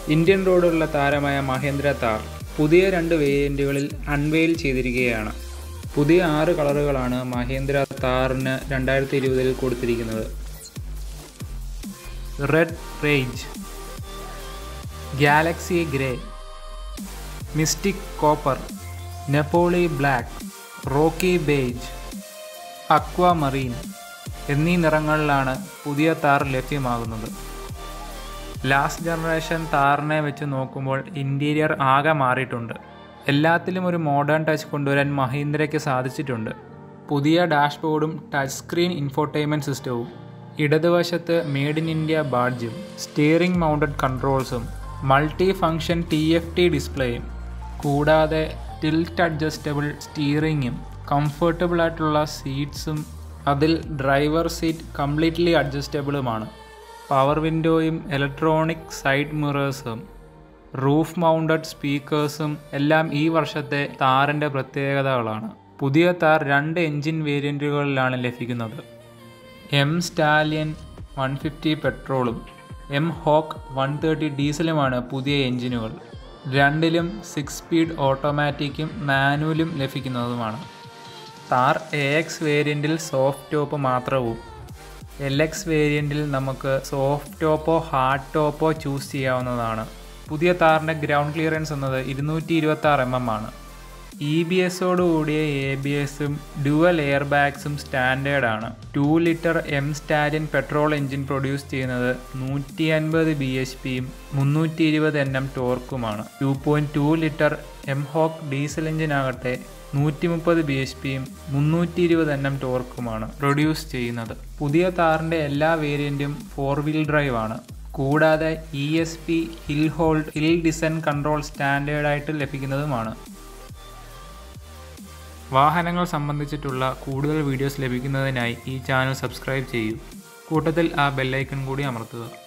Indian റോഡുള്ള താരമായ മഹേന്ദ്ര താർ പുതിയ രണ്ട് വേരിയൻറ്റുകളിൽ അൺവെയിൽ ചെയ്തിരിക്കുകയാണ് പുതിയ ആറ് കളറുകളാണ് മഹേന്ദ്ര താറിന് രണ്ടായിരത്തി ഇരുപതിൽ കൊടുത്തിരിക്കുന്നത് red rage galaxy grey mystic copper Napoli black rocky beige aquamarine എന്നീ നിറങ്ങളിലാണ് പുതിയ താർ ലഭ്യമാകുന്നത് ലാസ്റ്റ് ജനറേഷൻ താറിനെ വെച്ച് നോക്കുമ്പോൾ ഇൻറ്റീരിയർ ആകെ മാറിയിട്ടുണ്ട് എല്ലാത്തിലും ഒരു മോഡേൺ ടച്ച് കൊണ്ടുവരാൻ മഹീന്ദ്രയ്ക്ക് സാധിച്ചിട്ടുണ്ട് പുതിയ ഡാഷ്ബോർഡും ടച്ച് സ്ക്രീൻ ഇൻഫോർടൈൻമെൻറ്റ് സിസ്റ്റവും ഇടതുവശത്ത് മെയ്ഡ് ഇൻ ഇന്ത്യ ബാഡ്ജും സ്റ്റിയറിംഗ് മൗണ്ടഡ് കൺട്രോൾസും multi function T F T ഡിസ്പ്ലേയും കൂടാതെ ടിൽറ്റ് അഡ്ജസ്റ്റബിൾ സ്റ്റിയറിങ്ങും കംഫർട്ടബിൾ ആയിട്ടുള്ള സീറ്റ്സും അതിൽ ഡ്രൈവർ സീറ്റ് കംപ്ലീറ്റ്ലി അഡ്ജസ്റ്റബിളുമാണ് പവർ വിൻഡോയും ഇലക്ട്രോണിക് സൈഡ് മിറേഴ്സും റൂഫ് മൗണ്ടഡ് സ്പീക്കേഴ്സും എല്ലാം ഈ വർഷത്തെ താറിൻ്റെ പ്രത്യേകതകളാണ് പുതിയ താർ രണ്ട് എൻജിൻ വേരിയൻറ്റുകളിലാണ് ലഭിക്കുന്നത് എം സ്റ്റാലിയൻ വൺ ഫിഫ്റ്റി പെട്രോളും എം ഹോക്ക് വൺ തേർട്ടി ഡീസലുമാണ് പുതിയ എൻജിനുകൾ രണ്ടിലും സിക്സ് സ്പീഡ് ഓട്ടോമാറ്റിക്കും മാനുവലും ലഭിക്കുന്നതുമാണ് താർ എ എക്സ് വേരിയൻറ്റിൽ സോഫ്റ്റ് ടോപ്പ് മാത്രവും എൽ എക്സ് വേരിയൻറ്റിൽ നമുക്ക് സോഫ്റ്റ് ടോപ്പോ ഹാർഡ് ടോപ്പോ ചൂസ് ചെയ്യാവുന്നതാണ് പുതിയ താറിൻ്റെ ഗ്രൗണ്ട് ക്ലിയറൻസ് എന്നത് ഇരുന്നൂറ്റി ഇരുപത്തി ആറ് എം എം ആണ് ഇ ബി എസോട് കൂടിയ എ ബി എസും ഡുവൽ എയർ ബാഗ്സും സ്റ്റാൻഡേർഡ് ആണ് two litre M Stallion petrol engine produce ചെയ്യുന്നത് നൂറ്റി അൻപത് ബി എച്ച് പിയും മുന്നൂറ്റി ഇരുപത് എൻ എം ടോർക്കുമാണ് two point two litre M Hawk diesel എഞ്ചിനാകട്ടെ നൂറ്റി മുപ്പത് ബി എച്ച് പിയും മുന്നൂറ്റി ഇരുപത് എൻ എം ടോർക്കുമാണ് പ്രൊഡ്യൂസ് ചെയ്യുന്നത് പുതിയ താറിൻ്റെ എല്ലാ വേരിയൻറ്റും ഫോർ വീൽ ഡ്രൈവ് ആണ് കൂടാതെ E S P hill hold hill descent control സ്റ്റാൻഡേർഡായിട്ട് ലഭിക്കുന്നതുമാണ് വാഹനങ്ങൾ സംബന്ധിച്ചിട്ടുള്ള കൂടുതൽ വീഡിയോസ് ലഭിക്കുന്നതിനായി ഈ ചാനൽ സബ്സ്ക്രൈബ് ചെയ്യൂ കൂട്ടത്തിൽ ആ ബെല്ലൈക്കൺ കൂടി അമർത്തുക